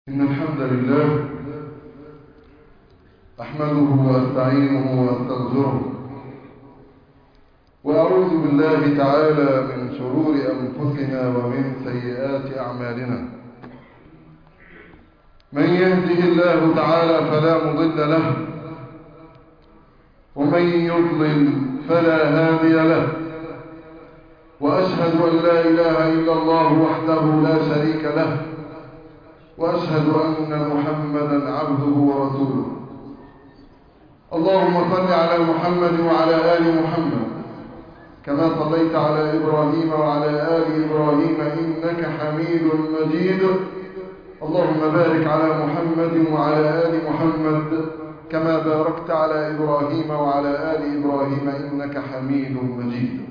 إن الحمد لله أحمده وأستعينه وأستغفره وأعوذ بالله تعالى من شرور أنفسنا ومن سيئات أعمالنا من يهده الله تعالى فلا مضل له ومن يضلل فلا هادي له وأشهد أن لا إله إلا الله وحده لا شريك له وأشهد أن محمدا عبده ورسوله اللهم صل على محمد وعلى آل محمد كما صليت على إبراهيم وعلى آل إبراهيم إنك حميد مجيد اللهم بارك على محمد وعلى آل محمد كما باركت على إبراهيم وعلى آل إبراهيم إنك حميد مجيد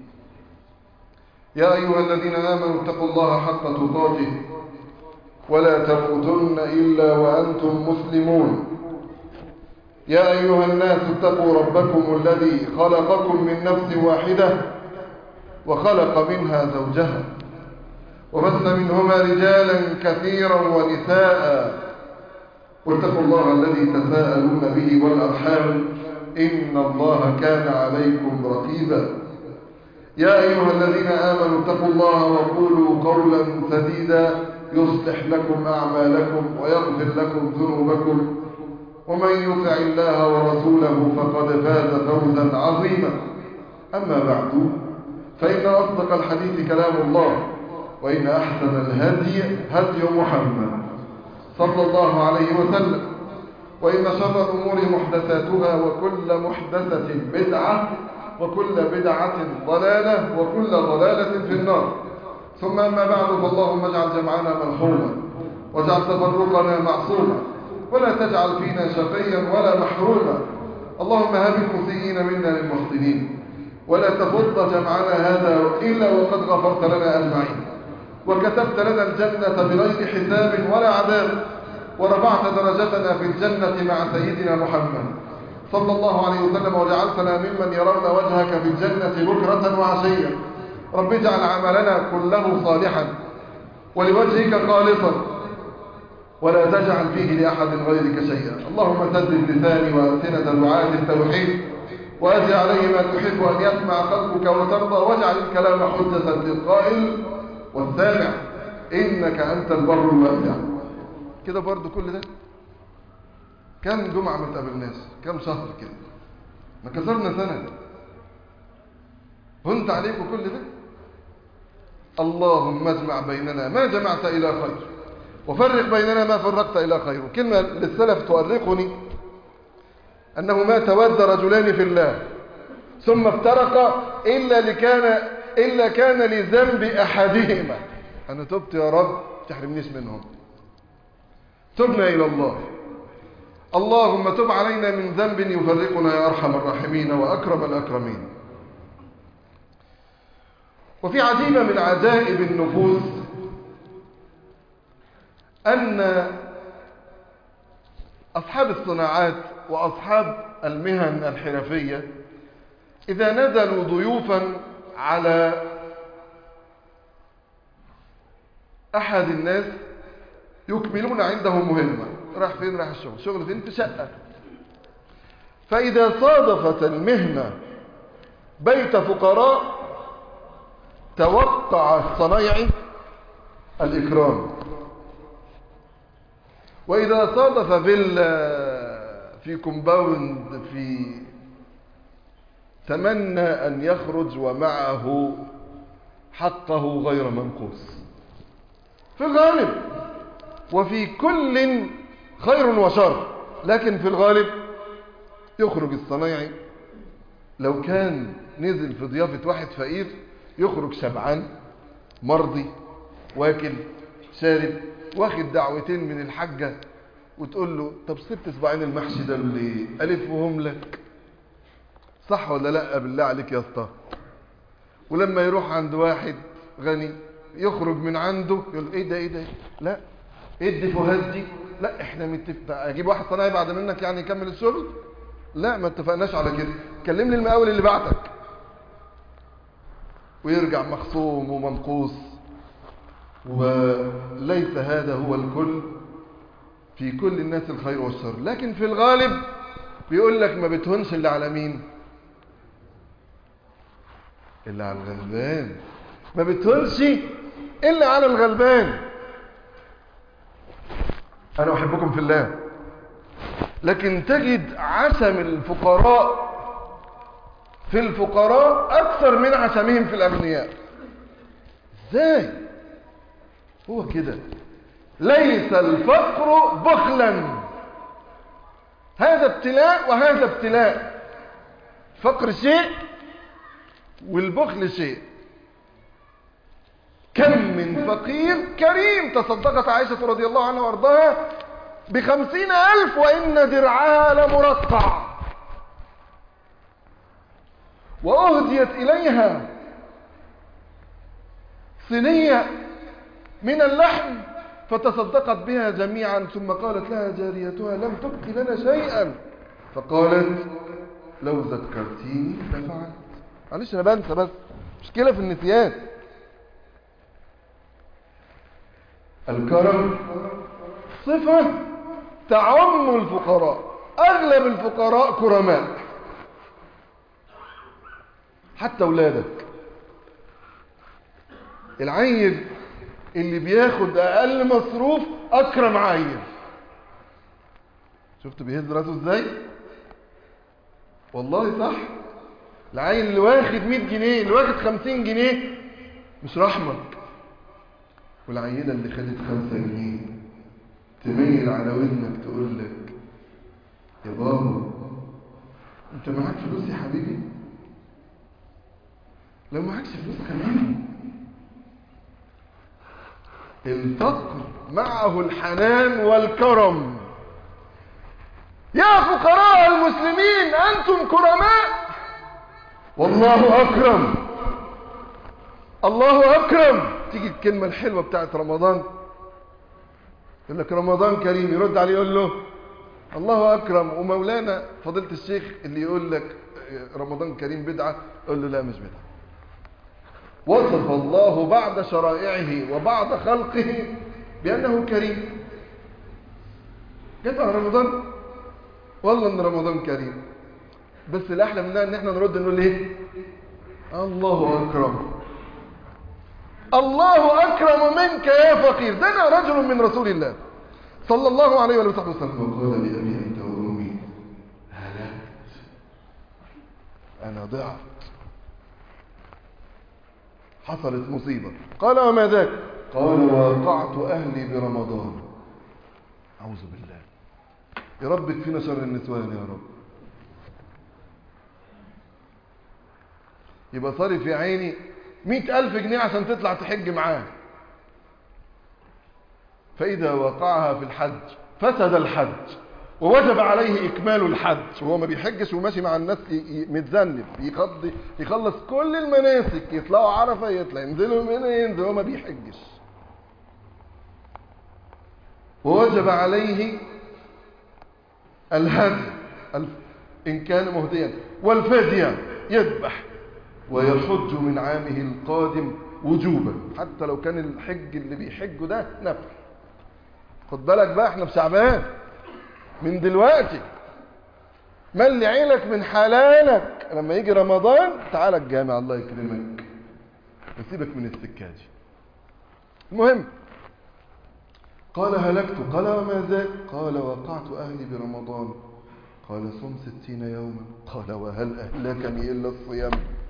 يا أيها الذين آمنوا اتقوا الله حق تقاته ولا تموتن إلا وأنتم مسلمون يا أيها الناس اتقوا ربكم الذي خلقكم من نفس واحدة وخلق منها زوجها وبث منهما رجالا كثيرا ونساء واتقوا الله الذي تساءلون به والأرحام إن الله كان عليكم رقيبا يا أيها الذين آمنوا اتقوا الله وقولوا قولا سديدا يصلح لكم أعمالكم ويغفر لكم ذنوبكم ومن يطع الله ورسوله فقد فاز فوزا عظيما أما بعد فإن أصدق الحديث كلام الله وإن أحسن الهدي هدي محمد صلى الله عليه وسلم وإن شر الأمور محدثاتها وكل محدثة بدعة وكل بدعة ضلالة وكل ضلالة في النار ثم أما بعد فاللهم اجعل جمعنا مرحوما واجعل تفرقنا معصوما ولا تجعل فينا شقيا ولا محروما اللهم هب المسيئين منا للمحسنين ولا تفض جمعنا هذا إلا وقد غفرت لنا أجمعين وكتبت لنا الجنة بغير حساب ولا عذاب ورفعت درجتنا في الجنة مع سيدنا محمد صلى الله عليه وسلم وجعلتنا ممن يرون وجهك في الجنة بكرة وعشيا رب اجعل عملنا كله صالحا ولوجهك خالصا ولا تجعل فيه لأحد غيرك شيئا اللهم سدد لساني وألسنة دعاة التوحيد وأجل عليه ما تحب أن يسمع قلبك وترضى واجعل الكلام حجة للقائل والسامع إنك أنت البر الواسع كده برضو كل ده كم جمعة ما تقابلناش كم شهر كده ما كسرنا سنة هنت عليكم كل ده اللهم اجمع بيننا ما جمعت إلى خير وفرق بيننا ما فرقت إلى خير كلمة للسلف تؤرقني أنه ما تود رجلان في الله ثم افترقا إلا, لكان إلا كان لذنب أحدهما أنا تبت يا رب تحرمنيش منهم تبنا إلى الله اللهم تب علينا من ذنب يفرقنا يا أرحم الراحمين وأكرم الأكرمين وفي عجيبة من عجائب النفوس أن أصحاب الصناعات وأصحاب المهن الحرفية إذا نزلوا ضيوفا على أحد الناس يكملون عنده مهمة راح فين راح الشغل شغل فين في شقة فإذا صادفت المهنة بيت فقراء توقع الصنايعي الإكرام وإذا صادف فيلا في كومباوند في تمنى أن يخرج ومعه حقه غير منقوص في الغالب وفي كل خير وشر لكن في الغالب يخرج الصنايعي لو كان نزل في ضيافة واحد فقير يخرج شبعان مرضي واكل شارب واخد دعوتين من الحاجة وتقول له طب سبت اسبوعين المحشي ده ليه ألفهم لك صح ولا لا بالله عليك يا اسطى ولما يروح عند واحد غني يخرج من عنده يقول ايه ده ايه ده لا ادي فهد دي لا احنا متفق اجيب واحد صنايعي بعد منك يعني يكمل الشغل لا ما اتفقناش على كده كلمني المقاول اللي بعتك ويرجع مخصوم ومنقوص وليس هذا هو الكل في كل الناس الخير والشر لكن في الغالب بيقول لك ما بتهونش اللي على مين اللي على الغلبان ما بتهونش إلا على الغلبان أنا أحبكم في الله لكن تجد عشم الفقراء في الفقراء أكثر من عشمهم في الأغنياء ازاي هو كده ليس الفقر بخلا هذا ابتلاء وهذا ابتلاء فقر شيء والبخل شيء كم من فقير كريم تصدقت عائشة رضي الله عنها وارضاها بخمسين ألف وإن درعها لمرقع وأهديت إليها صينية من اللحم فتصدقت بها جميعا ثم قالت لها جاريتها لم تبق لنا شيئا فقالت لو ذكرتيني لفعلت معلش انا بنسى بس مشكلة في النسيان الكرم صفة تعم الفقراء اغلب الفقراء كرماء حتى اولادك العيل اللي بياخد اقل مصروف اكرم عيل شفت بيهز راسه ازاي والله صح العيل اللي واخد 100 جنيه اللي واخد 50 جنيه مش رحمة والعيلة اللي خدت 5 جنيه تميل على ودنك تقول لك يا بابا انت معاك فلوس يا حبيبي لو معاكش فلوس كمان الفقر معه الحنان والكرم يا فقراء المسلمين أنتم كرماء والله أكرم الله أكرم تيجي الكلمة الحلوة بتاعت رمضان يقول لك رمضان كريم يرد عليه يقول له الله أكرم ومولانا فضيلة الشيخ اللي يقول لك رمضان كريم بدعة قول له لا مش بدعة وصف الله بعد شرائعه وبعد خلقه بأنه كريم جاء رمضان والله ان رمضان كريم بس الاحلى منها ان احنا نرد نقول ايه الله اكرم الله اكرم منك يا فقير ده انا رجل من رسول الله صلى الله عليه وآله وصحبه وسلم وقال لأبي أنت وأمي هلكت أنا ضعت حصلت مصيبة قال وما ذاك قال وقعت أهلي برمضان أعوذ بالله يا رب اكفينا شر النسوان يا رب يبقى صاري في عيني مئة ألف جنيه عشان تطلع تحج معاه فإذا وقعها في الحج فسد الحج ووجب عليه إكمال الحج وهو ما بيحجش وماشي مع الناس متذنب يقضي يخلص كل المناسك يطلعوا عرفة يطلع ينزلوا من ينزل وهو ما بيحجش ووجب عليه الهدي إن كان مهديا والفدية يذبح ويحج من عامه القادم وجوبا حتى لو كان الحج اللي بيحجه ده نفل خد بالك بقى احنا في شعبان من دلوقتي ملي عينك من حلالك لما يجي رمضان تعالى الجامع الله يكرمك وسيبك من السكاجي المهم قال هلكت قال وما ذاك قال وقعت أهلي برمضان قال صم ستين يوما قال وهل أهلكني إلا الصيام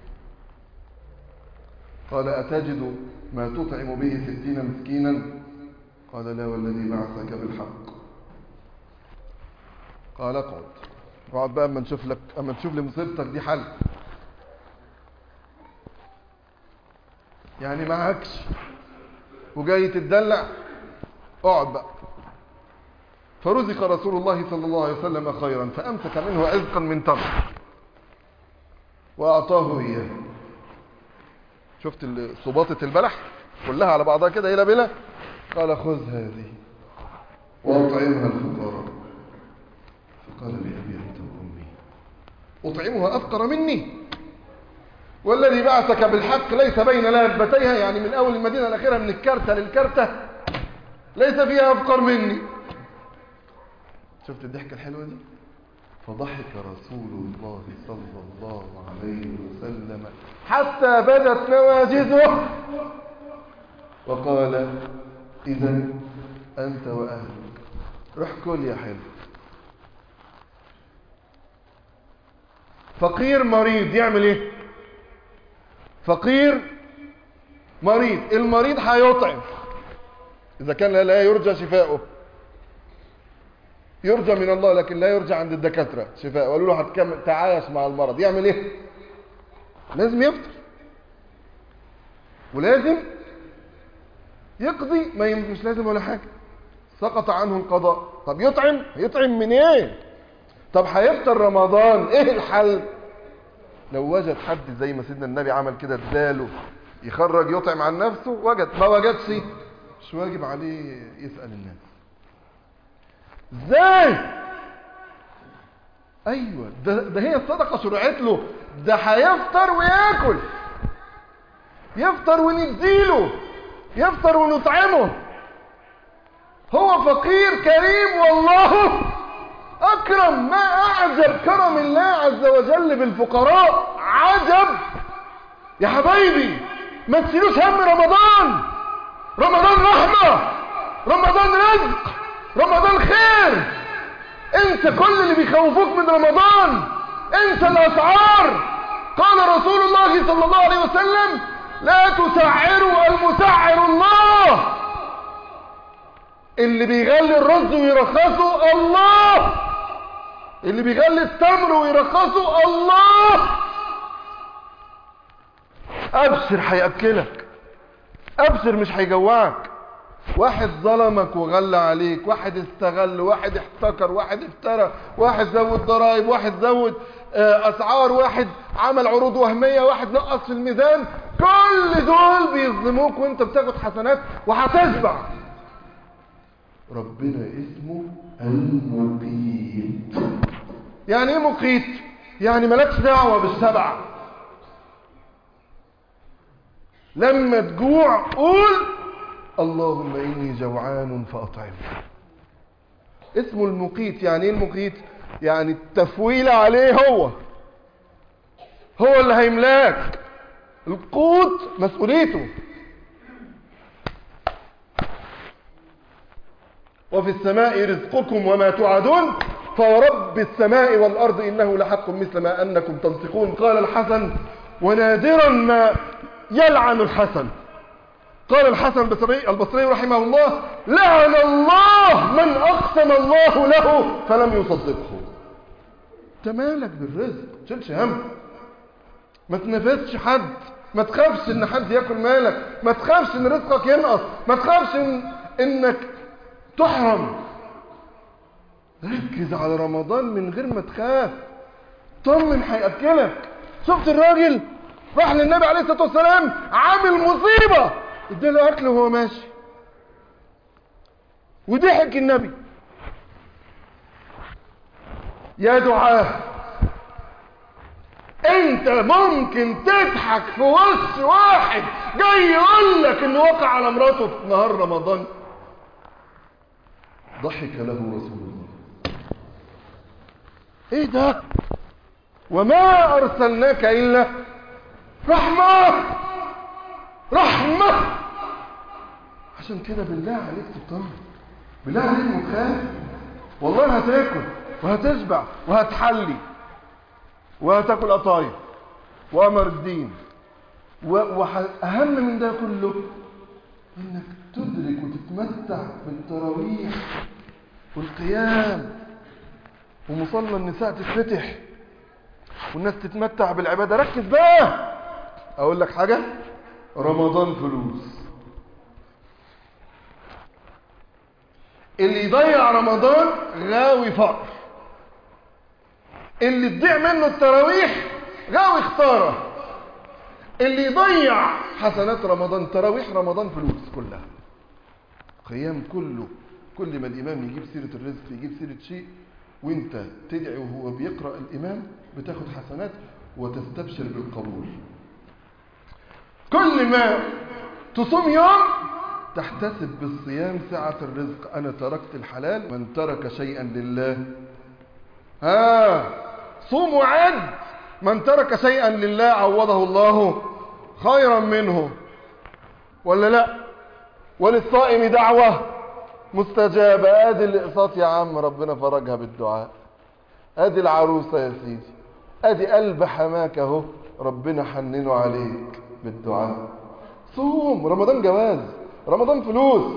قال أتجد ما تطعم به ستين مسكينا قال لا والذي بعثك بالحق قال اقعد اقعد بقى اما نشوف لك اما نشوف لي مصيبتك دي حل يعني معكش وجاي تتدلع اقعد بقى فرزق رسول الله صلى الله عليه وسلم خيرا فامسك منه عزقا من تمر واعطاه اياه شفت صباطه البلح كلها على بعضها كده الى بلا قال خذ هذه واطعمها الفقراء فقال لأبي أنت وأمي أطعمها أفقر مني والذي بعثك بالحق ليس بين لابتيها يعني من أول المدينة الأخيرة من الكرتة للكرتة ليس فيها أفقر مني شفت الضحكة الحلوة دي فضحك رسول الله صلى الله عليه وسلم حتى بدت نواجذه وقال إذا أنت وأهلك روح كل يا حلو فقير مريض يعمل ايه فقير مريض المريض هيطعم اذا كان لا يرجى شفاؤه يرجى من الله لكن لا يرجى عند الدكاتره شفاء قالوا له هتكمل تعايش مع المرض يعمل ايه لازم يفطر ولازم يقضي ما يم- مش لازم ولا حاجه سقط عنه القضاء طب يطعم يطعم منين إيه؟ طب هيفطر رمضان ايه الحل لو وجد حد زي ما سيدنا النبي عمل كده اداله يخرج يطعم عن نفسه وجد ما وجدش مش واجب عليه يسأل الناس ازاي ايوه ده, ده هي الصدقه شرعت له ده هيفطر وياكل يفطر ونديله يفطر ونطعمه هو فقير كريم والله اكرم ما اعجب كرم الله عز وجل بالفقراء عجب يا حبايبي ما تشيلوش هم رمضان رمضان رحمه رمضان رزق رمضان خير انت كل اللي بيخوفوك من رمضان انت الاسعار قال رسول الله صلى الله عليه وسلم لا تسعروا المسعر الله اللي بيغلي الرز ويرخصه الله اللي بيغلي التمر ويرخصه الله ابشر هياكلك ابشر مش هيجوعك واحد ظلمك وغلى عليك واحد استغل واحد احتكر واحد افترى واحد زود ضرائب واحد زود آه، اسعار واحد عمل عروض وهميه واحد نقص في الميزان كل دول بيظلموك وانت بتاخد حسنات وهتشبع ربنا اسمه المقيت يعني ايه مقيت يعني مالكش دعوه بالسبعه لما تجوع قول اللهم إني جوعان فأطعمني اسمه المقيت يعني ايه المقيت يعني التفويل عليه هو هو اللي هيملاك القوت مسؤوليته وفي السماء رزقكم وما توعدون فورب السماء والأرض إنه لحق مثل ما أنكم تنطقون قال الحسن ونادرا ما يلعن الحسن قال الحسن البصري, البصري رحمه الله لعن الله من أقسم الله له فلم يصدقه تمالك بالرزق تشيلش هم ما تنافسش حد ما تخافش ان حد ياكل مالك ما تخافش ان رزقك ينقص ما تخافش إن انك تحرم ركز على رمضان من غير ما تخاف طمن هياكلك شفت الراجل راح للنبي عليه الصلاه والسلام عامل مصيبه اداله اكل وهو ماشي وضحك النبي يا دعاه انت ممكن تضحك في وش واحد جاي يقول لك انه وقع على مراته في نهار رمضان ضحك له رسول الله ايه ده وما ارسلناك الا رحمه رحمه عشان كده بالله عليك تطمن بالله عليك متخاف والله هتاكل وهتشبع وهتحلي وهتاكل قطايف وامر الدين واهم من ده كله انك تدرك وتتمتع بالتراويح والقيام ومصلى النساء تتفتح والناس تتمتع بالعبادة ركز بقى اقول لك حاجة رمضان فلوس اللي يضيع رمضان غاوي فقر اللي تضيع منه التراويح غاوي خساره اللي يضيع حسنات رمضان تراويح رمضان فلوس كلها قيام كله كل ما الامام يجيب سيره الرزق يجيب سيره شيء وانت تدعي وهو بيقرا الامام بتاخد حسنات وتستبشر بالقبول كل ما تصوم يوم تحتسب بالصيام سعة الرزق أنا تركت الحلال من ترك شيئا لله ها صوم وعد من ترك شيئا لله عوضه الله خيرا منه ولا لا وللصائم دعوة مستجابة ادي الاقساط يا عم ربنا فرجها بالدعاء ادي العروسة يا سيدي ادي قلب حماك اهو ربنا حننه عليك بالدعاء صوم رمضان جواز رمضان فلوس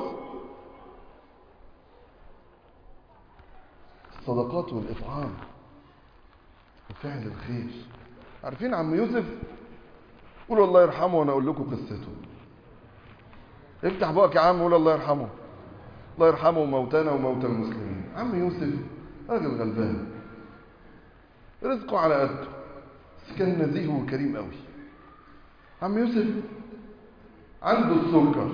الصدقات والإطعام وفعل الخير عارفين عم يوسف قولوا الله يرحمه وانا اقول لكم قصته افتح بقك يا عم قول الله يرحمه الله يرحمه موتانا وموتى المسلمين عم يوسف راجل غلبان رزقه على قده بس كان نزيه وكريم قوي عم يوسف عنده السكر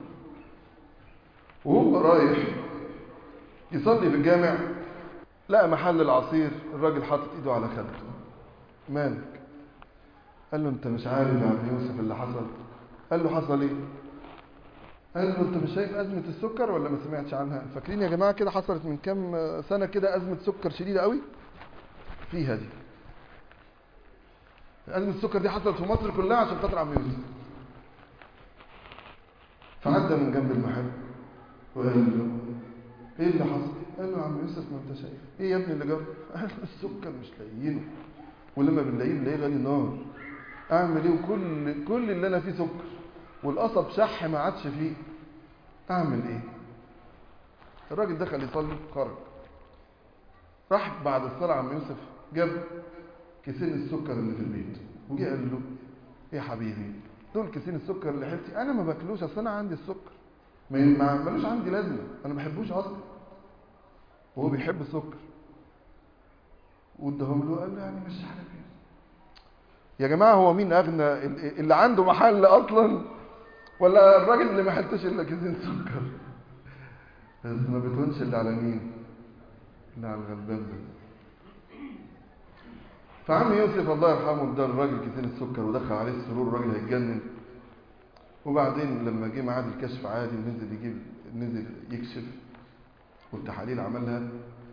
وهو رايح يصلي في الجامع لقى محل العصير الراجل حاطط ايده على خده مالك قال له انت مش عارف يا عم يوسف اللي حصل قال له حصل ايه قال له انت مش شايف ازمه السكر ولا ما سمعتش عنها فاكرين يا جماعه كده حصلت من كام سنه كده ازمه سكر شديده قوي فيها دي ازمه السكر دي حصلت في مصر كلها عشان خاطر عم يوسف فعدى من جنب المحل وقال له ايه اللي حصل قال له يا عم يوسف ما انت شايف ايه يا ابني اللي جرى قال له السكر مش لاقيينه ولما بنلاقيه بنلاقيه غالي نار اعمل ايه وكل كل اللي انا فيه سكر والقصب شح ما عادش فيه اعمل ايه الراجل دخل يصلي خرج راح بعد الصلاه عم يوسف جاب كيسين السكر اللي في البيت وجه قال له ايه يا حبيبي دول كيسين السكر اللي حبتي انا ما باكلوش اصل انا عندي السكر ما ملوش عندي لازمه انا ما بحبوش اصلا وهو بيحب السكر واداهم له قال له يعني مش عارف ايه يا جماعه هو مين اغنى اللي عنده محل اصلا ولا الراجل اللي ما حلتش الا كيسين سكر بس ما بتهونش اللي على مين اللي على الغلبان ده فعم يوسف الله يرحمه ادى الراجل كيسين السكر ودخل عليه السرور الراجل هيتجنن وبعدين لما جه ميعاد الكشف عادي ونزل يجيب نزل يكشف والتحاليل عملها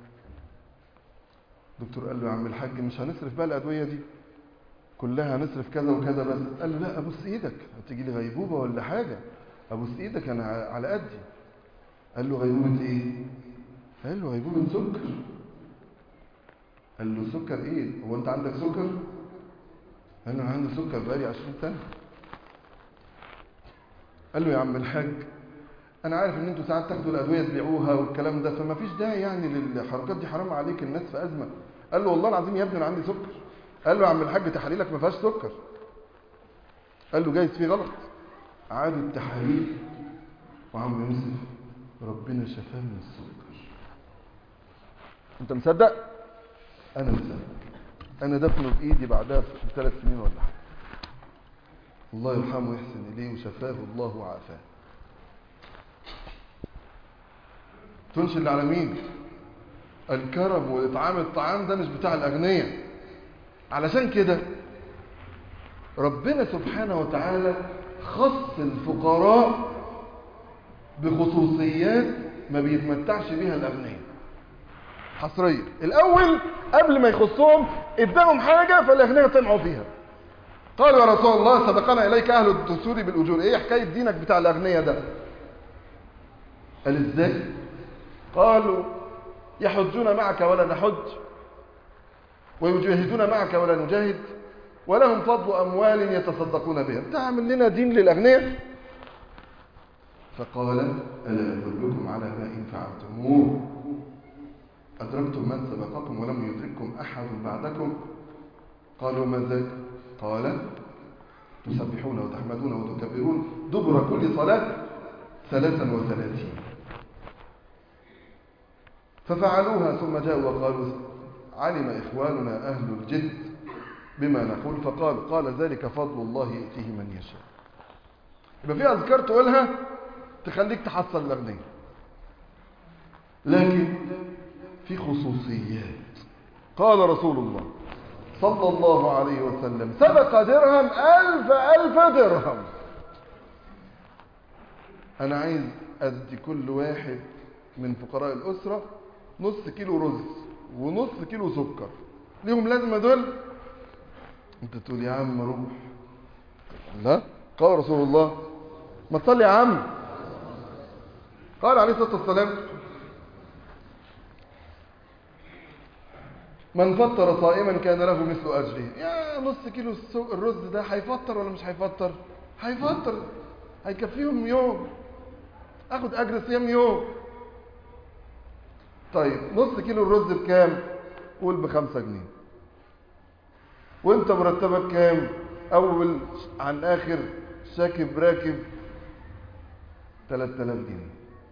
الدكتور قال له يا عم الحاج مش هنصرف بقى الادويه دي كلها هنصرف كذا وكذا بس قال له لا ابوس ايدك هتيجي لي غيبوبه ولا حاجه ابوس ايدك انا على قدي قال له غيبوبه ايه قال له غيبوبه سكر قال له سكر ايه هو انت عندك سكر قال له انا عندي سكر بقالي 20 سنه قال له يا عم الحاج انا عارف ان انتوا ساعات تاخدوا الادويه تبيعوها والكلام ده فما فيش داعي يعني للحركات دي حرام عليك الناس في ازمه قال له والله العظيم يا ابني انا عندي سكر قال له يا عم الحاج تحاليلك ما فيهاش سكر قال له جايز في غلط عادوا التحاليل وعم يوسف ربنا شفاه من السكر انت مصدق انا مصدق انا دفنه بايدي بعدها بثلاث سنين ولا حاجه الله يرحمه ويحسن اليه وشفاه الله وعافاه تنشل على مين الكرم واطعام الطعام ده مش بتاع الاغنياء علشان كده ربنا سبحانه وتعالى خص الفقراء بخصوصيات ما بيتمتعش بيها الاغنياء حصريه الاول قبل ما يخصهم اداهم حاجه فالاغنياء طمعوا فيها قالوا يا رسول الله سبقنا اليك اهل الدثور بالاجور ايه حكايه دينك بتاع الاغنياء ده قال ازاي قالوا يحجون معك ولا نحج ويجاهدون معك ولا نجاهد ولهم فضل اموال يتصدقون بها تعمل لنا دين للاغنياء فقال الا ادلكم على ما ان فعلتموه ادركتم من سبقكم ولم يدرككم احد بعدكم قالوا ما ذاك قال تسبحون وتحمدون وتكبرون دبر كل صلاة ثلاثا وثلاثين ففعلوها ثم جاءوا وقالوا علم إخواننا أهل الجد بما نقول فقالوا قال ذلك فضل الله يأتيه من يشاء يبقى في أذكار تقولها تخليك تحصل الأغنية لكن في خصوصيات قال رسول الله صلى الله عليه وسلم سبق درهم ألف ألف درهم انا عايز ادي كل واحد من فقراء الاسره نص كيلو رز ونص كيلو سكر ليهم لازمه دول انت تقول يا عم روح لا قال رسول الله ما تصلي يا عم قال عليه الصلاه والسلام من فطر صائما كان له مثل اجره يا نص كيلو السو- الرز ده هيفطر ولا مش هيفطر هيفطر هيكفيهم يوم اخد اجر صيام يوم طيب نص كيلو الرز بكام قول بخمسة جنيه وانت مرتبك كام اول عن اخر شاكب راكب 3000 جنيه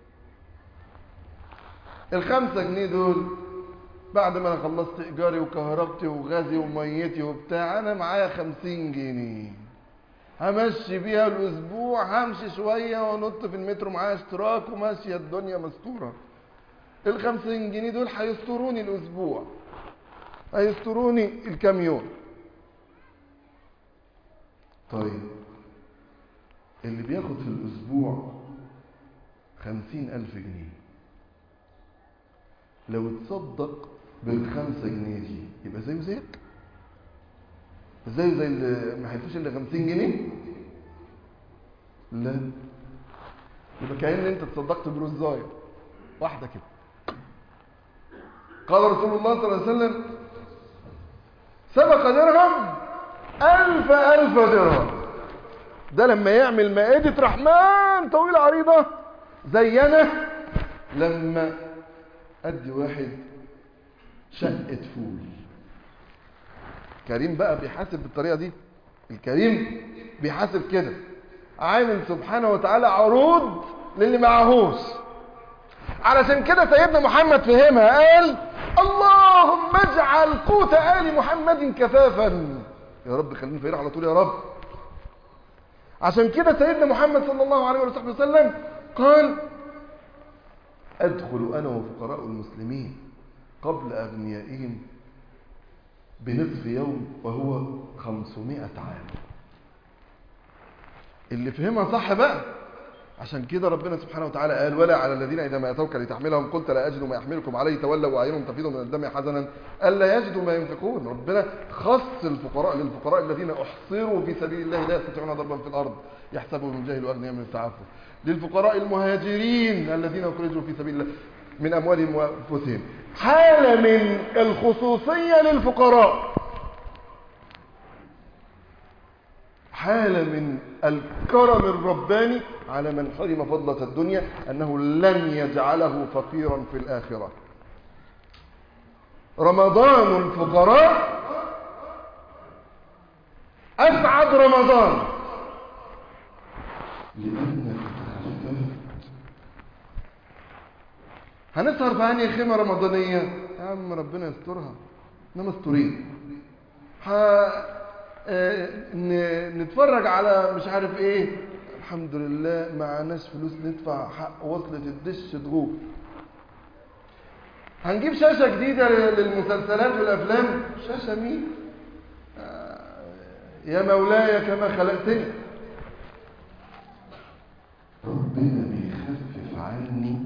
الخمسة جنيه دول بعد ما انا خلصت ايجاري وكهربتي وغازي وميتي وبتاع انا معايا خمسين جنيه همشي بيها الاسبوع همشي شوية وانط في المترو معايا اشتراك وماشية الدنيا مستورة الخمسين جنيه دول هيستروني الاسبوع هيستروني الكام يوم طيب اللي بياخد في الاسبوع خمسين الف جنيه لو تصدق بالخمسة جنيه دي يبقى زيه زيك زيه زي اللي ما هيفوش الا 50 جنيه لا يبقى كأن انت تصدقت برزاية واحدة كده قال رسول الله صلى الله عليه وسلم سبق درهم ألف ألف درهم ده لما يعمل مائدة رحمن طويلة عريضة زينا لما ادي واحد شقة فول كريم بقى بيحاسب بالطريقة دي الكريم بيحاسب كده عامل سبحانه وتعالى عروض للي معهوش علشان كده سيدنا محمد فهمها قال اللهم اجعل قوت آل محمد كفافا يا رب خلينا فقير على طول يا رب عشان كده سيدنا محمد صلى الله عليه وصحبه وسلم قال أدخل أنا وفقراء المسلمين قبل أغنيائهم بنصف يوم وهو خمسمائة عام اللي فهمها صح بقى عشان كده ربنا سبحانه وتعالى قال ولا على الذين إذا ما أتوك لتحملهم قلت لا أجد ما يحملكم عليه تولوا وأعينهم تفيض من الدم حزنا ألا يجدوا ما ينفقون ربنا خص الفقراء للفقراء الذين أحصروا في سبيل الله لا يستطيعون ضربا في الأرض يحسبهم الجاهل أغنياء من التعفف للفقراء المهاجرين الذين أخرجوا في سبيل الله من أموالهم وأنفسهم حالة من الخصوصية للفقراء حالة من الكرم الرباني على من حرم فضلة الدنيا أنه لن يجعله فقيرا في الآخرة رمضان الفقراء أسعد رمضان لأنك تخففت هنسهر في أنهي خيمة رمضانية يا عم ربنا يسترها احنا مستورين ح... آه، ن- نتفرج على مش عارف ايه الحمد لله معناش فلوس ندفع حق وصلة الدش تغوف هنجيب شاشة جديدة للمسلسلات والأفلام شاشة مين آه، يا مولاي كما خلقتني ربنا بيخفف عني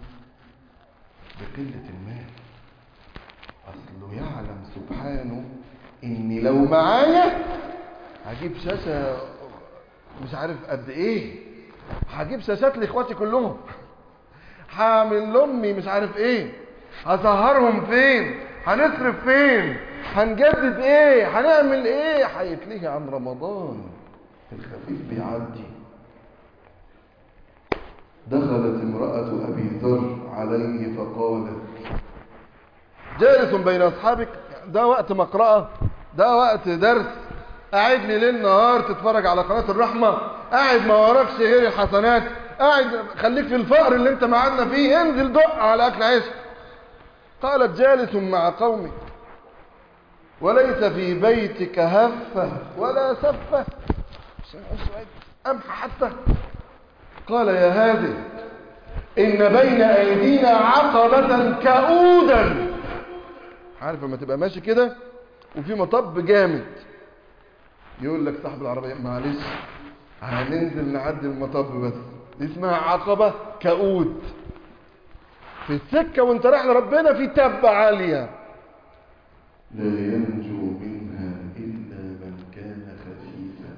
بقلة المال أصله يعلم سبحانه إني لو معايا هجيب شاشة مش عارف قد إيه هجيب شاشات لإخواتي كلهم هعمل لأمي مش عارف إيه هسهرهم فين هنصرف فين هنجدد إيه هنعمل إيه هيتلهي عن رمضان الخفيف بيعدي دخلت امرأة أبي ذر عليه فقالت جالس بين أصحابك ده وقت مقرأة ده وقت درس قاعد لي ليل نهار تتفرج على قناة الرحمة قاعد ما وراكش غير الحسنات قاعد خليك في الفقر اللي انت معانا فيه انزل دق على أكل عيش قالت جالس مع قومك وليس في بيتك هفة ولا سفة أمح حتى قال يا هذه إن بين أيدينا عقبة كؤودا عارف لما تبقى ماشي كده وفي مطب جامد يقول لك صاحب العربية معلش هننزل نعدي المطب بس دي اسمها عقبة كؤود في السكة وانت رايح لربنا في تبة عالية لا ينجو منها إلا من كان خفيفا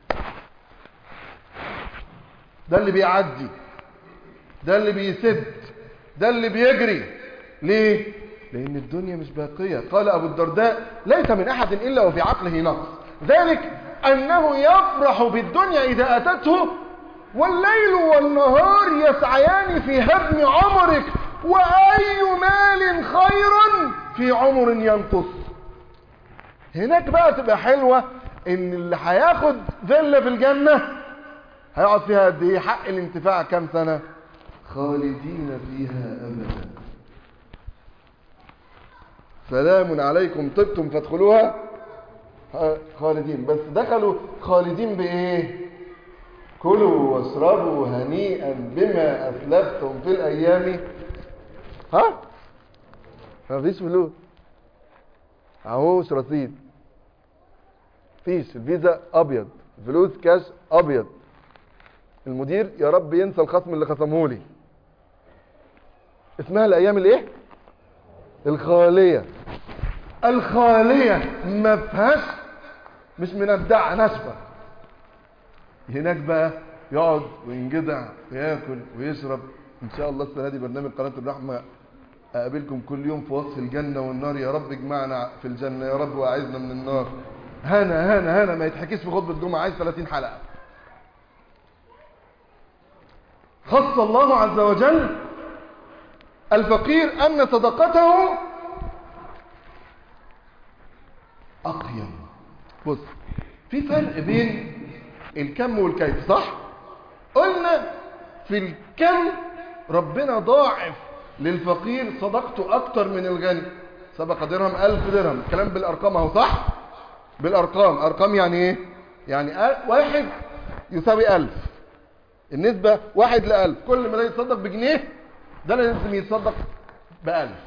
ده اللي بيعدي ده اللي بيسد ده اللي بيجري ليه لأن الدنيا مش باقية قال أبو الدرداء ليس من أحد إلا وفي عقله نقص ذلك أنه يفرح بالدنيا إذا أتته والليل والنهار يسعيان في هدم عمرك وأي مال خير في عمر ينقص هناك بقى تبقى حلوة ان اللي هياخد فيلا في الجنة هيقعد فيها قد ايه حق الانتفاع كام سنة خالدين فيها ابدا سلام عليكم طبتم فادخلوها خالدين بس دخلوا خالدين بايه كلوا واشربوا هنيئا بما اسلفتم في الايام ها مفيش فلوس اهو مش رصيد فيش الفيزا ابيض فلوس كاش ابيض المدير يا رب ينسى الخصم اللي خصمه لي اسمها الايام الايه الخاليه الخاليه ما فيهاش مش منبدعه ناشفه هناك بقى يقعد وينجدع وياكل ويشرب ان شاء الله السنه دي برنامج قناه الرحمه اقابلكم كل يوم في وصف الجنه والنار يا رب اجمعنا في الجنه يا رب واعذنا من النار هنا هنا هنا ما يتحكيش في خطبه الجمعه عايز 30 حلقه خص الله عز وجل الفقير ان صدقته اقيم بص في فرق بين الكم والكيف صح قلنا في الكم ربنا ضاعف للفقير صدقته اكتر من الغني سبق درهم ألف درهم الكلام بالارقام اهو صح بالارقام ارقام يعني ايه يعني واحد يساوي ألف النسبة واحد لألف كل ما ده يتصدق بجنيه ده لازم يتصدق بألف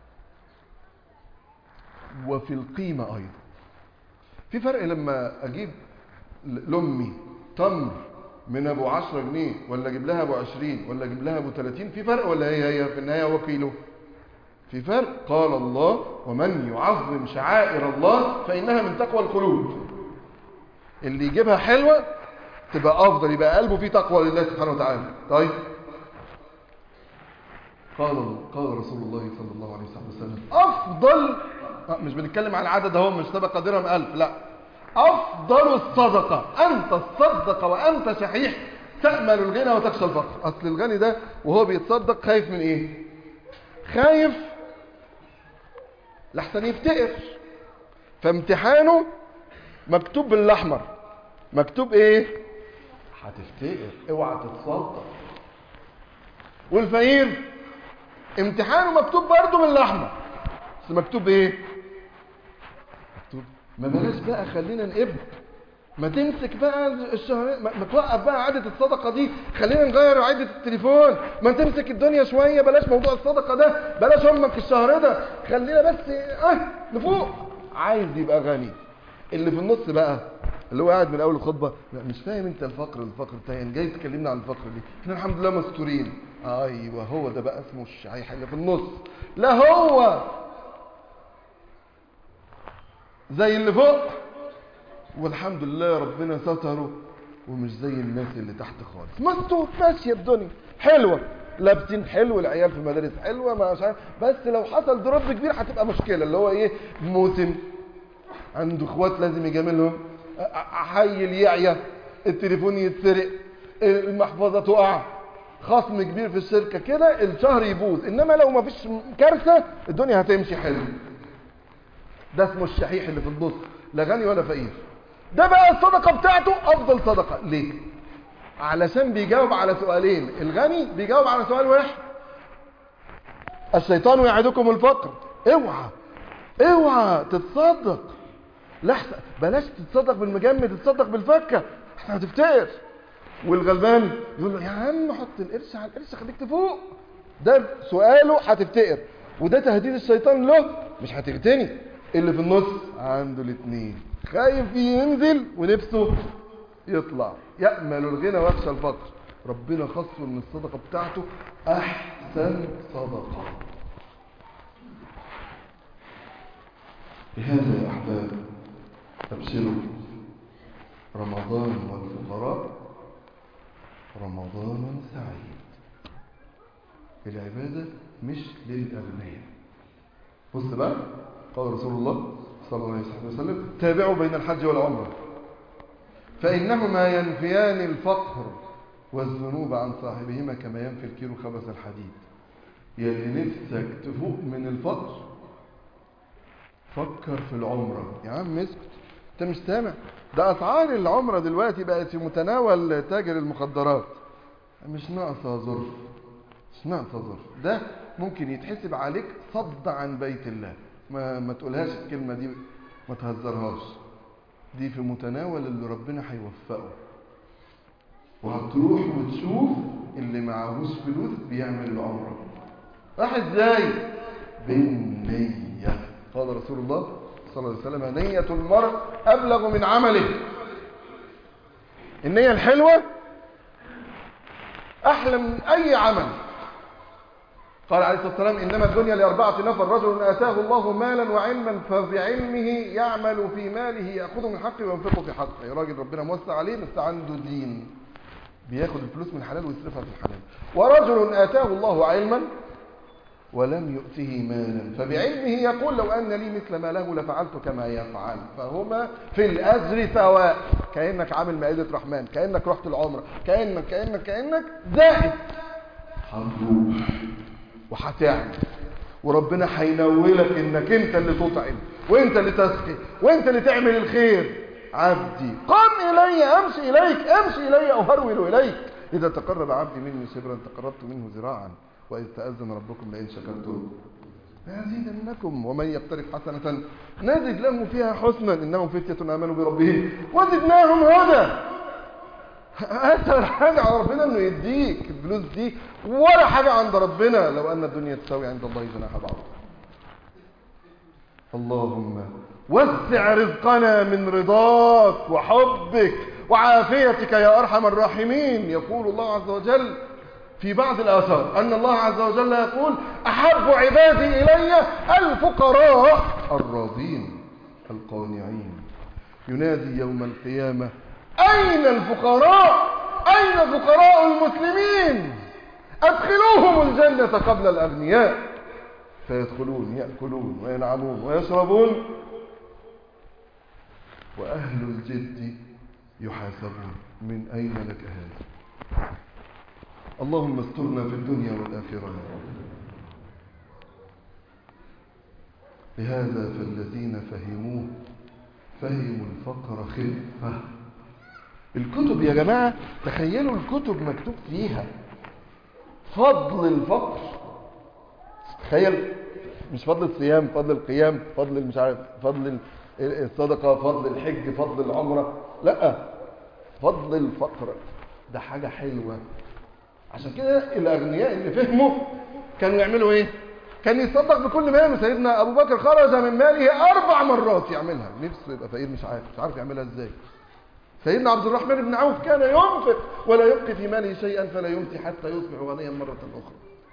وفي القيمة أيضا في فرق لما أجيب لأمي تمر من أبو عشرة جنيه ولا أجيب لها أبو عشرين ولا أجيب لها أبو تلاتين في فرق ولا هي هي في النهاية هو كيلو في فرق قال الله ومن يعظم شعائر الله فإنها من تقوى القلوب اللي يجيبها حلوة تبقى أفضل يبقى قلبه فيه تقوى لله سبحانه وتعالى طيب قال قال رسول الله صلى الله عليه وسلم أفضل مش بنتكلم عن العدد اهو مش سبق درهم ألف لا أفضل الصدقة أن تصدق وأنت شحيح تأمل الغنى وتخشى الفقر أصل الغني ده وهو بيتصدق خايف من إيه خايف لحسن يفتقر فامتحانه مكتوب بالأحمر مكتوب إيه هتفتقر اوعى تتصدق والفقير امتحانه مكتوب برضه بالأحمر بس مكتوب إيه مكتوب ما بلاش بقى خلينا نقب ما تمسك بقى الشهرين ما, ما توقف بقى عادة الصدقة دي خلينا نغير عادة التليفون ما تمسك الدنيا شوية بلاش موضوع الصدقة ده بلاش امك الشهر ده خلينا بس اه نفوق عايز يبقى غني اللي في النص بقى اللي هو قاعد من اول الخطبة لا مش فاهم انت الفقر الفقر بتاعي جاي تكلمنا عن الفقر دي احنا الحمد لله مستورين ايوه هو ده بقى اسمه الشحيح اللي في النص لا هو زي اللي فوق والحمد لله ربنا ستره ومش زي الناس اللي تحت خالص مستور ماشيه الدنيا حلوه لابسين حلو العيال في المدارس حلوه ما مش عارف بس لو حصل دروب كبير هتبقى مشكله اللي هو ايه موسم عنده اخوات لازم يجاملهم حي يعيا التليفون يتسرق المحفظه تقع خصم كبير في الشركه كده الشهر يبوظ انما لو ما فيش كارثه الدنيا هتمشي حلو ده اسمه الشحيح اللي في النص لا غني ولا فقير ده بقى الصدقة بتاعته أفضل صدقة ليه؟ علشان بيجاوب على سؤالين الغني بيجاوب على سؤال واحد الشيطان يعدكم الفقر اوعى اوعى تتصدق لحظة بلاش تتصدق بالمجمد تتصدق بالفكة احنا هتفتقر والغلبان يقول له يا عم حط القرش على القرش خليك تفوق ده سؤاله هتفتقر وده تهديد الشيطان له مش هتغتني اللي في النص عنده الاثنين خايف ينزل ونفسه يطلع يأمل الغنى ويخشى الفقر ربنا خصه من الصدقة بتاعته أحسن صدقة بهذا يا أحباب أبشروا رمضان والفقراء رمضان سعيد العبادة مش للأغنياء بص بقى قال رسول الله صلى الله عليه وسلم تابعوا بين الحج والعمرة فإنهما ينفيان الفقر والذنوب عن صاحبهما كما ينفي الكيلو خبث الحديد يلي نفسك تفوق من الفقر فكر في العمرة يا عم اسكت انت مش سامع ده اسعار العمرة دلوقتي بقت في متناول تاجر المخدرات مش ناقصة ظرف مش ناقصة ظرف ده ممكن يتحسب عليك صد عن بيت الله ما, ما تقولهاش الكلمة دي ما تهزرهاش دي في متناول اللي ربنا هيوفقه وهتروح وتشوف اللي معهوش فلوس بيعمل العمرة راح ازاي بالنية قال رسول الله صلى الله عليه وسلم نية المرء أبلغ من عمله النية الحلوة أحلى من أي عمل قال عليه الصلاة والسلام إنما الدنيا لأربعة نفر رجل آتاه الله مالا وعلما فبعلمه يعمل في ماله يأخذ من حقه وينفقه في حقه يا راجل ربنا موسع عليه بس عنده دين بياخد الفلوس من الحلال ويصرفها في الحلال ورجل آتاه الله علما ولم يؤته مالا فبعلمه يقول لو أن لي مثل ما له لفعلت كما يفعل فهما في الأجر سواء كأنك عامل مائدة رحمن كأنك رحت العمرة كأنك كأنك كأنك زائد هتروح وهتعمل وربنا هينولك انك انت اللي تطعم وانت اللي تسقي وانت اللي تعمل الخير عبدي قم الي امشي اليك امشي الي اهرول اليك اذا تقرب عبدي مني شبرا تقربت منه ذراعا واذ تاذن ربكم لئن شكرتم لازيدنكم ومن يقترف حسنه نزد له فيها حسنا انهم فتيه امنوا بربهم وزدناهم هدى اسهل حاجه على ربنا انه يديك الفلوس دي ولا حاجه عند ربنا لو ان الدنيا تساوي عند الله جناح بعض اللهم وسع رزقنا من رضاك وحبك وعافيتك يا ارحم الراحمين يقول الله عز وجل في بعض الآثار أن الله عز وجل يقول أحب عبادي إلي الفقراء الراضين القانعين ينادي يوم القيامة أين الفقراء أين فقراء المسلمين أدخلوهم الجنة قبل الأغنياء فيدخلون يأكلون وينعمون ويشربون وأهل الجد يحاسبون من أين لك هذا اللهم استرنا في الدنيا والآخرة لهذا فالذين فهموه فهموا الفقر خفة الكتب يا جماعة تخيلوا الكتب مكتوب فيها فضل الفقر تخيل مش فضل الصيام فضل القيام فضل مش عارف فضل الصدقة فضل الحج فضل العمرة لا فضل الفقر ده حاجة حلوة عشان كده الأغنياء اللي فهموا كانوا يعملوا ايه كان يتصدق بكل ماله سيدنا أبو بكر خرج من ماله أربع مرات يعملها نفسه يبقى فقير مش عارف مش عارف يعملها ازاي سيدنا عبد الرحمن بن عوف كان ينفق ولا يبقي في ماله شيئا فلا يمسي حتى يصبح غنيا مرة أخرى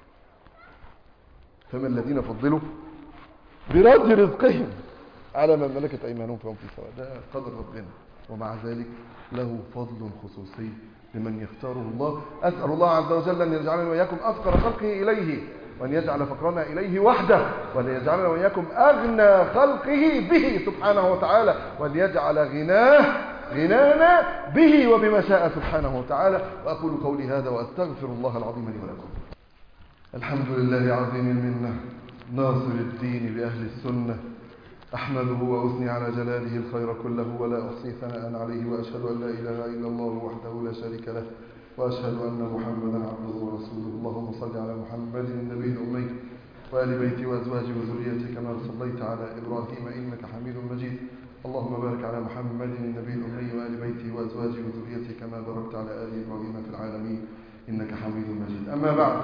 فما الذين فضلوا برد رزقهم على من ملكت أيمانهم فهم في سواء ده قدر ربنا ومع ذلك له فضل خصوصي لمن يختاره الله أسأل الله عز وجل أن يجعلنا وإياكم أفقر خلقه إليه وأن يجعل فقرنا إليه وحده وأن يجعلنا وإياكم أغنى خلقه به سبحانه وتعالى وأن يجعل غناه غنانا به وبما شاء سبحانه وتعالى وأقول قولي هذا وأستغفر الله العظيم لي ولكم الحمد لله عظيم المنة ناصر الدين بأهل السنة أحمده وأثني على جلاله الخير كله ولا أحصي ثناء عليه وأشهد أن لا إله إلا الله وحده لا شريك له وأشهد أن محمدا عبده ورسوله اللهم صل على محمد النبي الأمي وآل بيته وأزواجه وذريته كما صليت على إبراهيم إنك حميد مجيد اللهم بارك على محمد النبي الأمي وآل بيته وأزواجه وذريته كما باركت على آل إبراهيم في العالمين إنك حميد مجيد أما بعد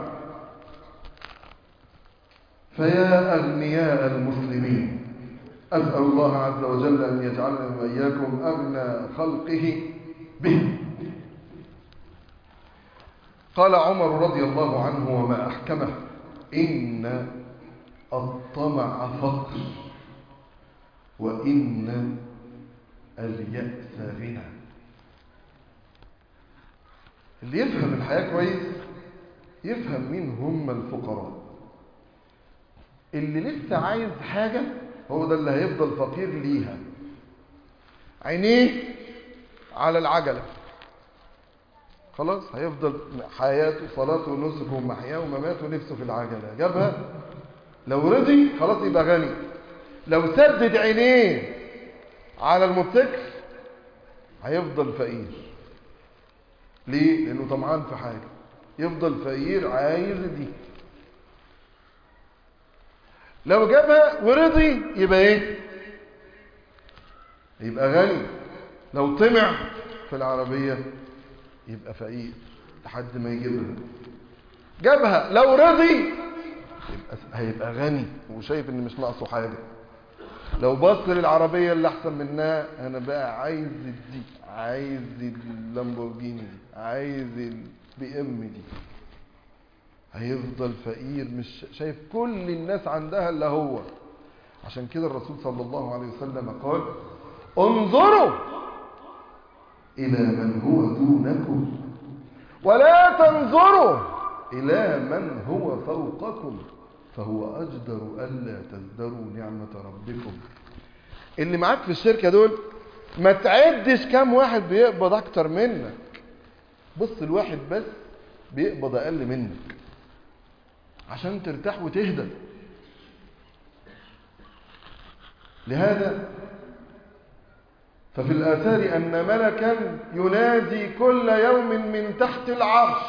فيا أغنياء المسلمين أسأل الله عز وجل أن يجعلنا وإياكم أغنى خلقه به قال عمر رضي الله عنه وما أحكمه إن الطمع فقر وإن اليأس غنى اللي يفهم الحياة كويس يفهم مين هم الفقراء اللي لسه عايز حاجة هو ده اللي هيفضل فقير ليها عينيه على العجلة خلاص هيفضل حياته صلاته ونسكه ومحياه ومماته نفسه في العجلة جابها لو رضي خلاص يبقى غني لو سدد عينيه على الموتوسيكل هيفضل فقير ليه؟ لأنه طمعان في حاجة يفضل فقير عايز دي لو جابها ورضي يبقى ايه يبقى غني لو طمع في العربية يبقى فقير لحد ما يجيبها جابها لو رضي يبقى هيبقى غني وشايف ان مش ناقصه حاجة لو بص للعربية اللي احسن منها انا بقى عايز دي عايز اللامبورجيني دي عايز البي ام دي هيفضل فقير مش شايف كل الناس عندها الا هو عشان كده الرسول صلى الله عليه وسلم قال انظروا الى من هو دونكم ولا تنظروا الى من هو فوقكم فهو اجدر الا تزدروا نعمه ربكم اللي معاك في الشركه دول ما تعدش كام واحد بيقبض اكتر منك بص الواحد بس بيقبض اقل منك عشان ترتاح وتهدى لهذا ففي الآثار أن ملكا ينادي كل يوم من تحت العرش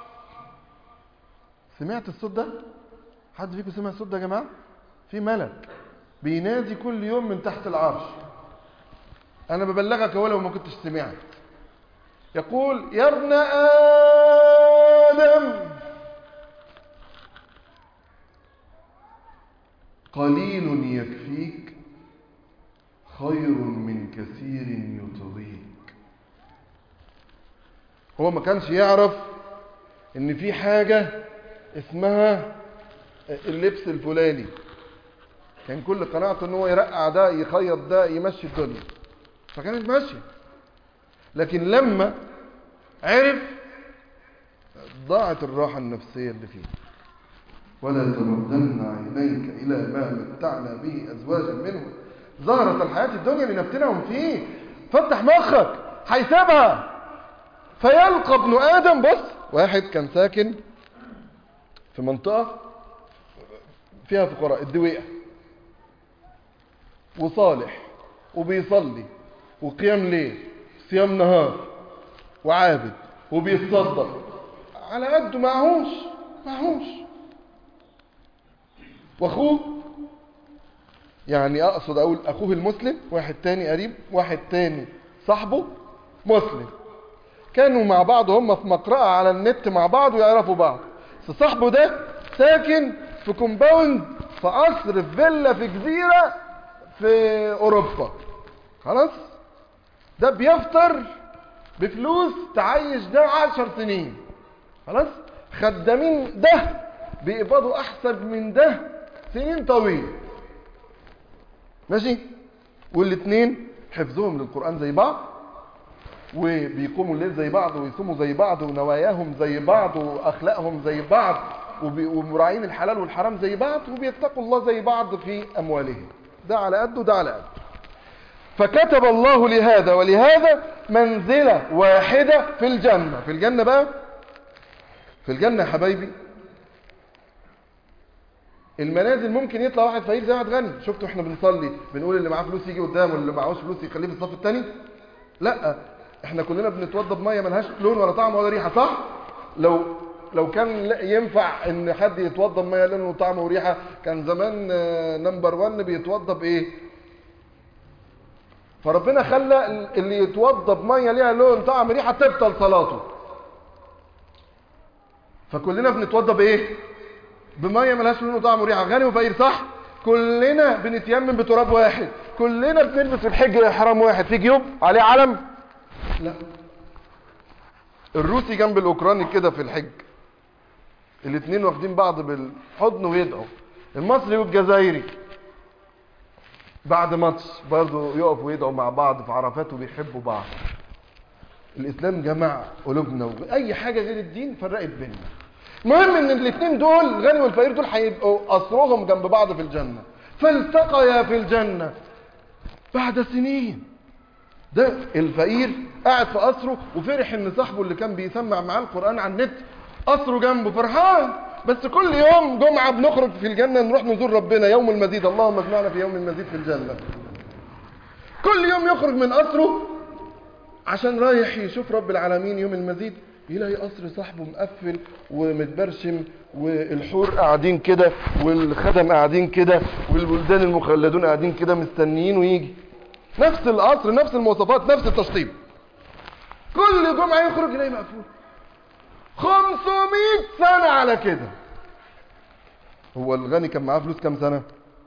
سمعت الصوت ده؟ حد فيكم سمع الصوت ده يا جماعة؟ في ملك بينادي كل يوم من تحت العرش أنا ببلغك ولو ما كنتش سمعت يقول يا ابن آدم قليل يكفيك خير من كثير يطغيك هو ما كانش يعرف ان في حاجة اسمها اللبس الفلاني كان كل قناعته ان هو يرقع ده يخيط ده يمشي الدنيا فكانت ماشية لكن لما عرف ضاعت الراحة النفسية اللي فيه ولا تمدن عينيك إلى ما متعنا به أزواجا منهم ظهرت الحياة الدنيا لنفتنهم فيه فتح مخك هيسيبها فيلقى ابن آدم بص واحد كان ساكن في منطقة فيها فقراء الدويقة وصالح وبيصلي وقيام ليل صيام نهار وعابد وبيتصدق على قده معهوش معهوش واخوه يعني اقصد اقول اخوه المسلم واحد تاني قريب واحد تاني صاحبه مسلم كانوا مع بعض هم في مقرأة على النت مع بعض ويعرفوا بعض بس صاحبه ده ساكن في كومباوند في قصر في فيلا في جزيرة في اوروبا خلاص ده بيفطر بفلوس تعيش ده عشر سنين خلاص خدامين ده بيقبضوا احسن من ده سنين طويلة ماشي والاثنين حفظهم للقرآن زي بعض وبيقوموا الليل زي بعض ويصوموا زي بعض ونواياهم زي بعض واخلاقهم زي بعض ومراعين الحلال والحرام زي بعض وبيتقوا الله زي بعض في اموالهم ده على قده وده على قده فكتب الله لهذا ولهذا منزلة واحدة في الجنة في الجنة بقى في الجنة يا حبايبي المنازل ممكن يطلع واحد فقير زي واحد غني شفتوا احنا بنصلي بنقول اللي معاه فلوس يجي قدامه واللي معهوش فلوس يخليه في الصف الثاني لا احنا كلنا بنتوضى بميه ملهاش لون ولا طعم ولا ريحه صح لو لو كان ينفع ان حد يتوضى بميه لون وطعم وريحه كان زمان نمبر 1 بيتوضى بايه فربنا خلى اللي يتوضى بميه ليها لون طعم ريحه تبطل صلاته فكلنا بنتوضى بايه بميه ملهاش لون وطعم وريحه غني وفقير صح كلنا بنتيمم بتراب واحد كلنا بنلبس الحجر احرام واحد في جيوب عليه علم لا الروسي جنب الاوكراني كده في الحج الاثنين واخدين بعض بالحضن ويدعوا المصري والجزائري بعد ماتش برضه يقفوا ويدعوا مع بعض في عرفات وبيحبوا بعض الاسلام جمع قلوبنا واي حاجه غير الدين فرقت بيننا المهم ان الاثنين دول الغني والفقير دول هيبقوا قصرهم جنب بعض في الجنه فالتقيا في الجنه بعد سنين ده الفقير قاعد في قصره وفرح ان صاحبه اللي كان بيسمع معاه القران على النت قصره جنبه فرحان بس كل يوم جمعه بنخرج في الجنه نروح نزور ربنا يوم المزيد اللهم اجمعنا في يوم المزيد في الجنه كل يوم يخرج من قصره عشان رايح يشوف رب العالمين يوم المزيد يلاقي قصر صاحبه مقفل ومتبرشم والحور قاعدين كده والخدم قاعدين كده والولدان المخلدون قاعدين كده مستنيين ويجي نفس القصر نفس المواصفات نفس التشطيب كل جمعة يخرج يلاقي مقفول 500 سنة على كده هو الغني كان معاه فلوس كام سنة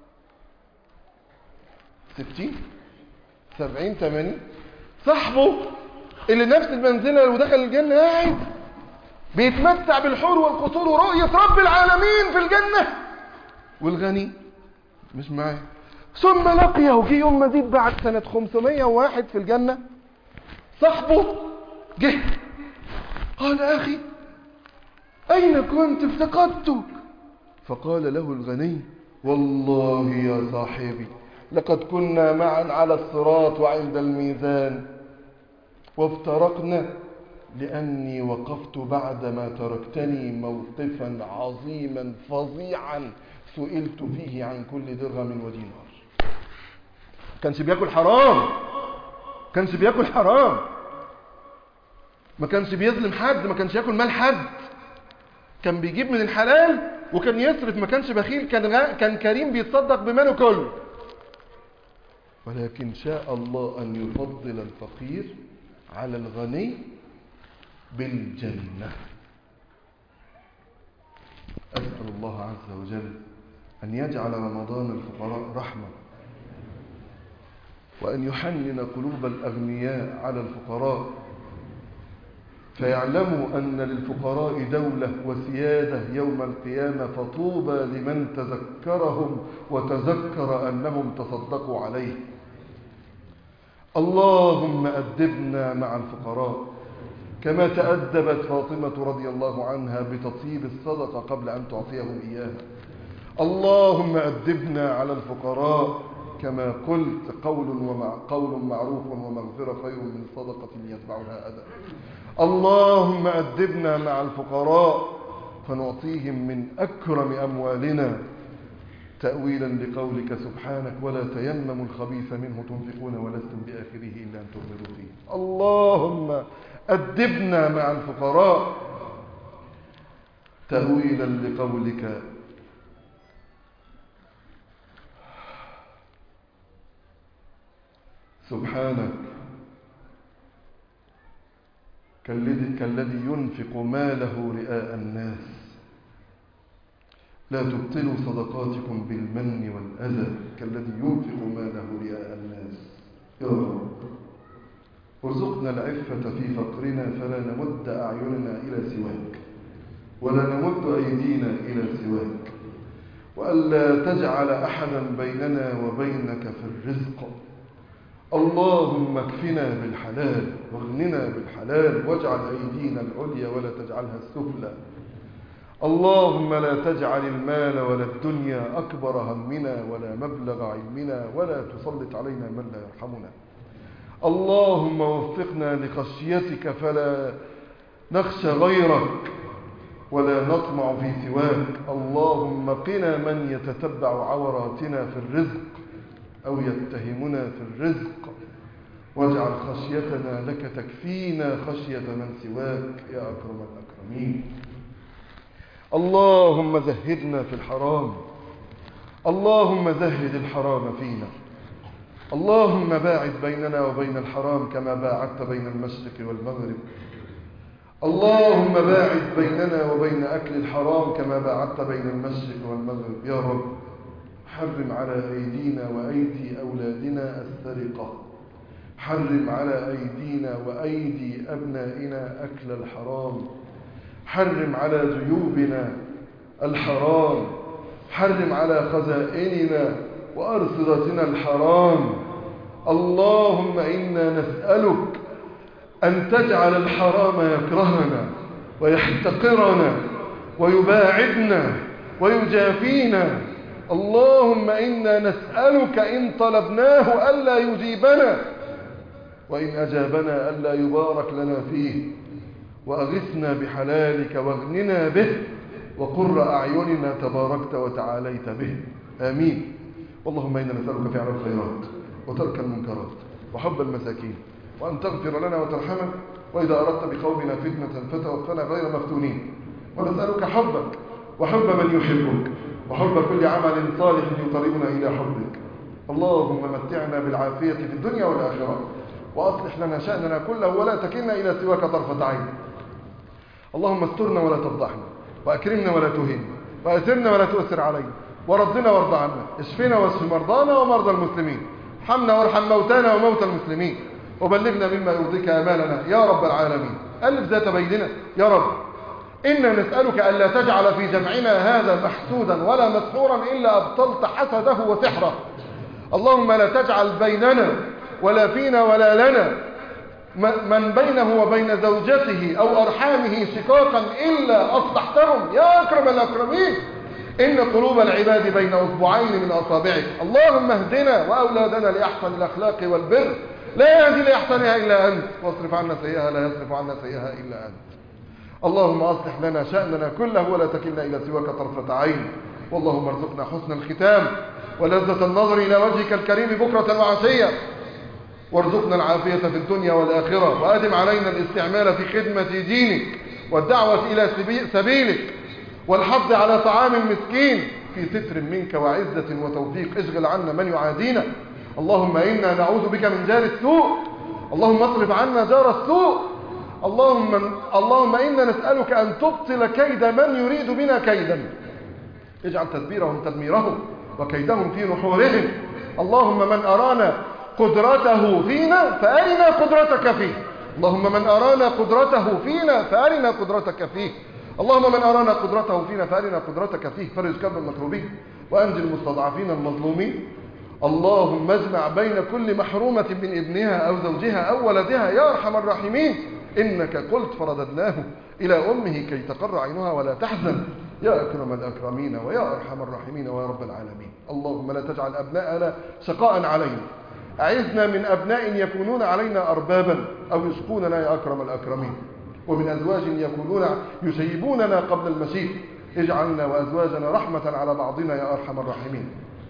60 70 80 صاحبه اللي نفس المنزلة ودخل الجنة قاعد بيتمتع بالحور والقصور ورؤية رب العالمين في الجنة والغني مش معاه ثم لقيه في يوم مزيد بعد سنة 501 في الجنة صاحبه جه قال أخي أين كنت افتقدتك فقال له الغني والله يا صاحبي لقد كنا معا على الصراط وعند الميزان وافترقنا لأني وقفت بعدما تركتني موقفا عظيما فظيعا سئلت فيه عن كل درهم ودينار كانش بياكل حرام كانش بياكل حرام ما كانش بيظلم حد ما كانش ياكل مال حد كان بيجيب من الحلال وكان يصرف ما كانش بخيل كان غا... كان كريم بيتصدق بماله كله ولكن شاء الله أن يفضل الفقير على الغني بالجنة أسأل الله عز وجل أن يجعل رمضان الفقراء رحمة وأن يحنن قلوب الأغنياء على الفقراء فيعلموا أن للفقراء دولة وسيادة يوم القيامة فطوبى لمن تذكرهم وتذكر أنهم تصدقوا عليه اللهم أدبنا مع الفقراء كما تأدبت فاطمة رضي الله عنها بتطيب الصدقة قبل أن تعطيهم إياها اللهم أدبنا على الفقراء كما قلت قول, ومع قول معروف ومغفرة خير من صدقة يتبعها أذى اللهم أدبنا مع الفقراء فنعطيهم من أكرم أموالنا تأويلا لقولك سبحانك ولا تيمموا الخبيث منه تنفقون ولستم بآخره إلا أن تغمروا فيه اللهم أدبنا مع الفقراء تأويلا لقولك سبحانك كالذي, كالذي ينفق ماله رئاء الناس لا تبطلوا صدقاتكم بالمن والأذى كالذي ينفق ماله رئاء الناس يا رب ارزقنا العفة في فقرنا فلا نمد أعيننا إلى سواك ولا نمد أيدينا إلى سواك وألا تجعل أحدا بيننا وبينك في الرزق اللهم اكفنا بالحلال واغننا بالحلال واجعل أيدينا العليا ولا تجعلها السفلى اللهم لا تجعل المال ولا الدنيا أكبر همنا ولا مبلغ علمنا ولا تسلط علينا من لا يرحمنا اللهم وفقنا لخشيتك فلا نخشى غيرك ولا نطمع في سواك اللهم قنا من يتتبع عوراتنا في الرزق أو يتهمنا في الرزق واجعل خشيتنا لك تكفينا خشية من سواك يا أكرم الأكرمين اللهم زهدنا في الحرام اللهم زهد الحرام فينا اللهم باعد بيننا وبين الحرام كما باعدت بين المشرق والمغرب اللهم باعد بيننا وبين أكل الحرام كما باعدت بين المشرق والمغرب يا رب حرم على أيدينا وأيدي أولادنا السرقة حرم على أيدينا وأيدي أبنائنا أكل الحرام حرم على جيوبنا الحرام حرم على خزائننا وأرصدتنا الحرام اللهم إنا نسألك أن تجعل الحرام يكرهنا ويحتقرنا ويباعدنا ويجافينا اللهم إنا نسألك إن طلبناه ألا يجيبنا وإن أجابنا ألا يبارك لنا فيه وأغثنا بحلالك واغننا به وقر أعيننا تباركت وتعاليت به آمين اللهم إنا نسألك فعل الخيرات وترك المنكرات وحب المساكين وأن تغفر لنا وترحمنا وإذا أردت بقومنا فتنة فتوفنا غير مفتونين ونسألك حبك وحب من يحبك وحب كل عمل صالح يقربنا إلى حبك اللهم متعنا بالعافية في الدنيا والآخرة وأصلح لنا شأننا كله ولا تكلنا إلى سواك طرفة عين اللهم استرنا ولا تفضحنا وأكرمنا ولا تهنا وأثرنا ولا تؤثر علينا وردنا وارض عنا اشفنا واشف مرضانا ومرضى المسلمين ارحمنا وارحم موتانا وموتى المسلمين وبلغنا مما يرضيك آمالنا يا رب العالمين ألف ذات بيننا يا رب إنا نسألك ألا تجعل في جمعنا هذا محسودا ولا مسحورا إلا أبطلت حسده وسحره اللهم لا تجعل بيننا ولا فينا ولا لنا من بينه وبين زوجته أو أرحامه شقاقا إلا أصلحتهم يا أكرم الأكرمين إن قلوب العباد بين أصبعين من أصابعك اللهم اهدنا وأولادنا لأحسن الأخلاق والبر لا يهدي لأحسنها إلا أنت واصرف عنا سيئها لا يصرف عنا سيئها إلا أنت اللهم أصلح لنا شأننا كله ولا تكلنا إلى سواك طرفة عين واللهم ارزقنا حسن الختام ولذة النظر إلى وجهك الكريم بكرة وعشية وارزقنا العافية في الدنيا والآخرة وأدم علينا الاستعمال في خدمة دينك والدعوة إلى سبيلك والحفظ على طعام مسكين في ستر منك وعزة وتوفيق اشغل عنا من يعادينا اللهم إنا نعوذ بك من جار السوء اللهم اصرف عنا جار السوء اللهم, اللهم إنا نسألك أن تبطل كيد من يريد بنا كيدا اجعل تدبيرهم تدميرهم وكيدهم في نحورهم اللهم من أرانا قدرته فينا فأرنا قدرتك فيه اللهم من أرانا قدرته فينا فأرنا قدرتك فيه اللهم من أرانا قدرته فينا فأرنا قدرتك فيه فرج كرب المكروبين وأنجل المستضعفين المظلومين اللهم اجمع بين كل محرومة من ابنها أو زوجها أو ولدها يا أرحم الراحمين إنك قلت فرددناه إلى أمه كي تقر عينها ولا تحزن يا أكرم الأكرمين ويا أرحم الراحمين ويا رب العالمين اللهم لا تجعل أبناءنا شقاء علينا أعزنا من أبناء يكونون علينا أربابا أو يشقوننا يا أكرم الأكرمين ومن أزواج يكونون يسيبوننا قبل المسيح اجعلنا وأزواجنا رحمة على بعضنا يا أرحم الراحمين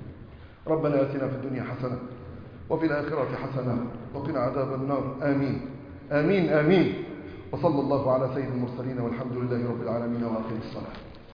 ربنا آتنا في الدنيا حسنة وفي الآخرة حسنة وقنا عذاب النار آمين آمين آمين وصلى الله على سيد المرسلين والحمد لله رب العالمين وآخر الصلاة